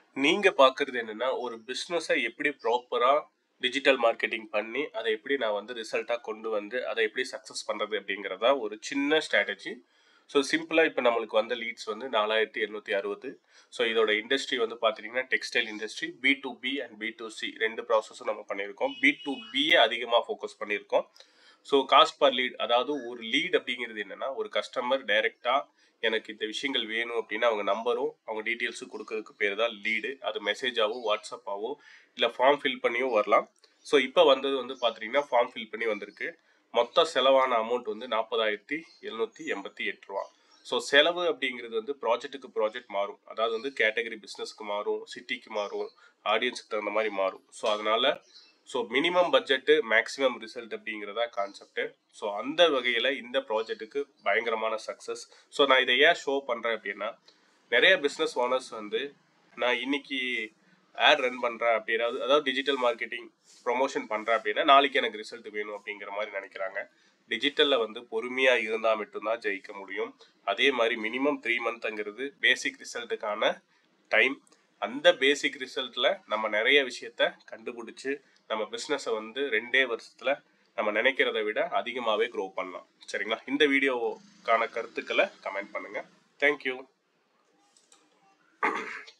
நீங்க பார்க்குறது என்னன்னா, ஒரு பிசினஸ எப்படி ப்ராப்பரா டிஜிட்டல் மார்க்கெட்டிங் பண்ணி, அத எப்படி நான் வந்து ரிசல்ட்டா கொண்டு வந்து, அத எப்படி சக்சஸ் பண்றது அப்படிங்கிறது தான் ஒரு சின்ன ஸ்ட்ராட்டஜி. ஸோ சிம்பிளா இப்ப நம்மளுக்கு வந்த லீட்ஸ் வந்து 4860. ஸோ இதோட இண்டஸ்ட்ரி வந்து பார்த்துட்டீங்கன்னா, டெக்ஸ்டைல் இண்டஸ்ட்ரி. பி2பி அண்ட் பி2சி 2 ப்ராசஸும் நம்ம பண்ணியிருக்கோம். பி2பியே அதிகமா ஃபோக்கஸ் பண்ணியிருக்கோம். ஸோ காஸ்ட் பர் லீட் அதாவது ஒரு லீட் அப்படிங்கிறது என்னன்னா, ஒரு கஸ்டமர் டைரக்ட்டா எனக்கு இந்த விஷயங்கள் வேணும் அப்படின்னா, அவங்க நம்பரும், அவங்க டீட்டெயில்ஸும் குடுக்கறதுக்கு பேரு தான் லீடு. அது மெசேஜாவோ, வாட்ஸ்அப்பாவோ, இல்ல ஃபார்ம் ஃபில் பண்ணியோ வரலாம். ஸோ இப்ப வந்தது வந்து பார்த்துட்டீங்கன்னா, ஃபார்ம் ஃபில் பண்ணி வந்திருக்கு. மொத்த செலவான அமௌண்ட் வந்து ரூ. 40,788. ஸோ செலவு அப்படிங்கிறது வந்து ப்ராஜெக்ட்டுக்கு ப்ராஜெக்ட் மாறும். அதாவது வந்து கேட்டகரி பிசினஸ்க்கு மாறும், சிட்டிக்கு மாறும், ஆடியன்ஸ்க்கு தகுந்த மாரி மாறும். ஸோ அதனால so minimum budget maximum result அப்படிங்கிறது தான் கான்செப்ட். ஸோ அந்த வகையில இந்த ப்ராஜெக்ட்டுக்கு பயங்கரமான சக்சஸ். ஸோ நான் இத ஏன் ஷோ பண்றேன் அப்படின்னா, நெறைய பிசினஸ் ஓனர்ஸ் வந்து நான் இன்னைக்கு ஆட் ரன் பண்றேன் அப்படி அதாவது அதாவது டிஜிட்டல் மார்க்கெட்டிங் ப்ரமோஷன் பண்றேன் அப்படின்னா, நாளைக்கு எனக்கு ரிசல்ட் வேணும் அப்படிங்கிற மாரி நெனைக்கிறாங்க. டிஜிட்டல்ல வந்து பொறுமையா இருந்தா மட்டும் தான் ஜெயிக்க முடியும். அதே மாரி மினிமம் 3 மந்த்ங்கிறது பேசிக் ரிசல்ட்டுக்கான டைம். அந்த பேசிக் ரிசல்ட்ல நம்ம நெறைய விஷயத்த கண்டுபிடிச்சு, நம்ம பிசினஸ வந்து 2டே வருஷத்துல நம்ம நெனைக்கிறத விட அதிகமாவே குரோ பண்ணலாம். சரிங்களா? இந்த வீடியோக்கான கருத்துக்கள கமெண்ட் பண்ணுங்க. Thank you.